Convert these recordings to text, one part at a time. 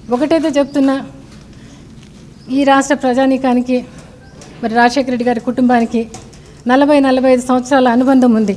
ఒకటైతే చెప్తున్నా ఈ రాష్ట్ర ప్రజానీకానికి మరి రాజశేఖర రెడ్డి గారి కుటుంబానికి నలభై నలభై ఐదు సంవత్సరాల అనుబంధం ఉంది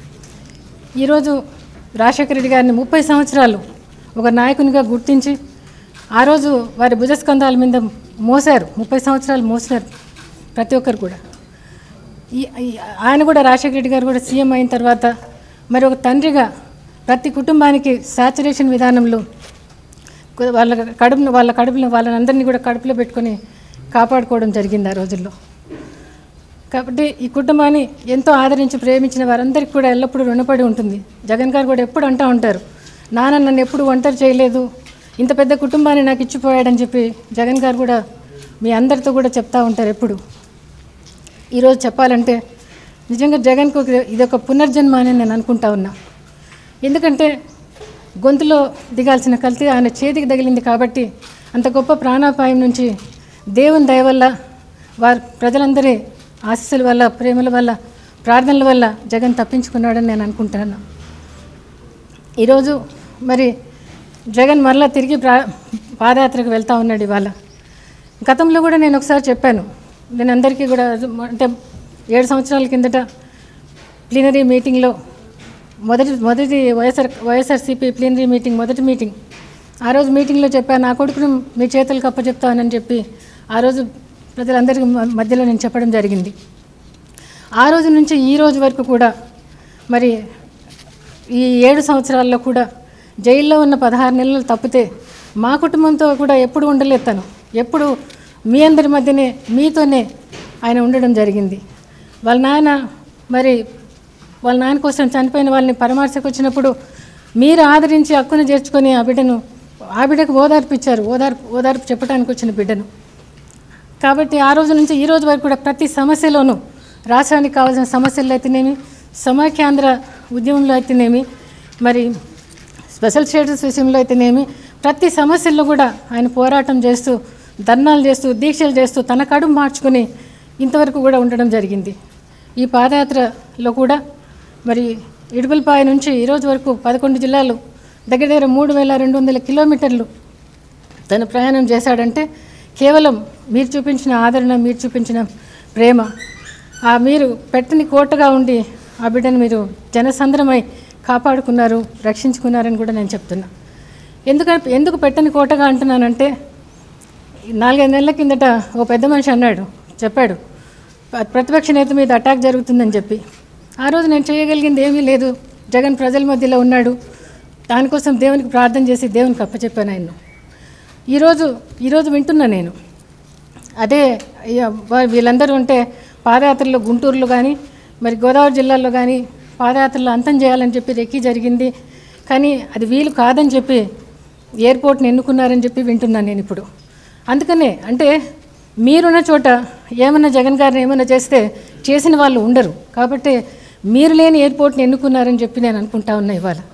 ఈరోజు రాజశేఖర రెడ్డి గారిని ముప్పై సంవత్సరాలు ఒక నాయకునిగా గుర్తించి ఆ రోజు వారి భుజస్కంధాల మీద మోసారు ముప్పై సంవత్సరాలు మోసినారు ప్రతి ఒక్కరు కూడా ఈ ఈ- ఆయన కూడా రాజశేఖర రెడ్డి గారు కూడా సీఎం అయిన తర్వాత మరి ఒక తండ్రిగా ప్రతి కుటుంబానికి సాచురేషన్ విధానంలో కు- వాళ్ళ కడుపును వాళ్ళ కడుపులో వాళ్ళందరినీ కూడా కడుపులో పెట్టుకొని కాపాడుకోవడం జరిగింది ఆ రోజుల్లో కాబట్టి ఈ కుటుంబాన్ని ఎంతో ఆదరించి ప్రేమించిన వారందరికీ కూడా ఎల్లప్పుడూ రుణపడి ఉంటుంది జగన్ గారు కూడా ఎప్పుడు అంటూ ఉంటారు నాన్న నన్ను ఎప్పుడు ఒంటరి చేయలేదు ఇంత పెద్ద కుటుంబాన్ని నాకు ఇచ్చిపోయాడని చెప్పి జగన్ గారు కూడా మీ అందరితో కూడా చెప్తా ఉంటారు ఎప్పుడు ఈరోజు చెప్పాలంటే నిజంగా జగన్కు ఒక- ఇది ఒక పునర్జన్మ అని నేను అనుకుంటా ఉన్నా ఎందుకంటే గొంతులో దిగాల్సిన కల్తీ ఆయన చేతికి తగిలింది కాబట్టి అంత గొప్ప ప్రాణాపాయం నుంచి దేవుని దయ వల్ల వారి ప్రజలందరి ఆశీస్సుల వల్ల ప్రేమల వల్ల ప్రార్థనల వల్ల జగన్ తప్పించుకున్నాడని నేను అనుకుంటున్నాను ఈరోజు మరి జగన్ మరలా తిరిగి ప్రా పాదయాత్రకు వెళ్తూ ఉన్నాడు ఇవాళ గతంలో కూడా నేను ఒకసారి చెప్పాను నేను అందరికీ కూడా అంటే ఏడు సంవత్సరాల కిందట ప్లీనరీ మీటింగ్లో మొదటి మొదటి వైఎస్ఆర్ వైఎస్ఆర్సీపీ ప్లీనరీ మీటింగ్ మొదటి మీటింగ్ ఆ రోజు మీటింగ్లో చెప్పాను నా కొడుకును మీ చేతులకు అప్పచెప్తానని చెప్పి ఆ రోజు ప్రజలందరికీ మ- మధ్యలో నేను చెప్పడం జరిగింది ఆ రోజు నుంచి ఈ రోజు వరకు కూడా మరి ఈ ఏడు సంవత్సరాల్లో కూడా జైల్లో ఉన్న పదహారు నెలలు తప్పితే మా కుటుంబంతో కూడా ఎప్పుడు ఉండలేదు తను ఎప్పుడు మీ అందరి మధ్యనే మీతోనే ఆయన ఉండడం జరిగింది వాళ్ళ నాన్న మరి వాళ్ళ నాన్న కోసం చనిపోయిన వాళ్ళని పరామర్శకు వచ్చినప్పుడు మీరు ఆదరించి హక్కును చేర్చుకొని ఆ బిడ్డను ఆ బిడ్డకు ఓదార్పు ఇచ్చారు ఓదార్పు ఓదార్పు చెప్పడానికి వచ్చిన బిడ్డను కాబట్టి ఆ రోజు నుంచి ఈ రోజు వరకు కూడా ప్రతి సమస్యలోనూ రాష్ట్రానికి కావాల్సిన సమస్యల్లో అయితేనేమి సమాఖ్యాంధ్ర ఉద్యమంలో అయితేనేమి మరి స్పెషల్ స్టేటస్ విషయంలో అయితేనేమి ప్రతి సమస్యల్లో కూడా ఆయన పోరాటం చేస్తూ ధర్నాలు చేస్తూ దీక్షలు చేస్తూ తన కడుపు మార్చుకుని ఇంతవరకు కూడా ఉండడం జరిగింది ఈ పాదయాత్రలో కూడా మరి ఇడుపులపాయ నుంచి ఈరోజు వరకు పదకొండు జిల్లాలు దగ్గర దగ్గర మూడు వేల రెండు వందల కిలోమీటర్లు తను ప్రయాణం చేశాడంటే కేవలం మీరు చూపించిన ఆదరణ మీరు చూపించిన ప్రేమ ఆ మీరు పెట్టని కోటగా ఉండి ఆ బిడ్డను మీరు జనసంద్రమై కాపాడుకున్నారు రక్షించుకున్నారని కూడా నేను చెప్తున్నా ఎందుకంటే ఎందుకు పెట్టని కోటగా అంటున్నానంటే ఈ నాలుగైదు నెలల కిందట ఓ పెద్ద మనిషి అన్నాడు చెప్పాడు "ప- ప్రతిపక్ష నేత మీద అటాక్ జరుగుతుందని చెప్పి ఆ రోజు నేను చేయగలిగింది ఏమీ లేదు జగన్ ప్రజల మధ్యలో ఉన్నాడు దానికోసం దేవునికి ప్రార్థన చేసి దేవునికి అప్పచెప్పాను ఆయన్ను ఈరోజు ఈరోజు వింటున్నా నేను అదే అయ్య, వా- వీళ్ళందరూ ఉంటే పాదయాత్రలో గుంటూరులో కానీ మరి గోదావరి జిల్లాలో కానీ పాదయాత్రలో అంతం చేయాలని చెప్పి రెక్కి జరిగింది కానీ అది వీలు కాదని చెప్పి ఎయిర్పోర్ట్ని ఎన్నుకున్నారని చెప్పి వింటున్నాను నేను ఇప్పుడు అందుకనే అంటే మీరున్న చోట ఏమన్నా జగన్ గారిని ఏమన్నా చేస్తే చేసిన వాళ్ళు ఉండరు కాబట్టి మీరు లేని ఎయిర్పోర్ట్ని ఎన్నుకున్నారని చెప్పి నేను అనుకుంటా ఉన్నా ఇవాళ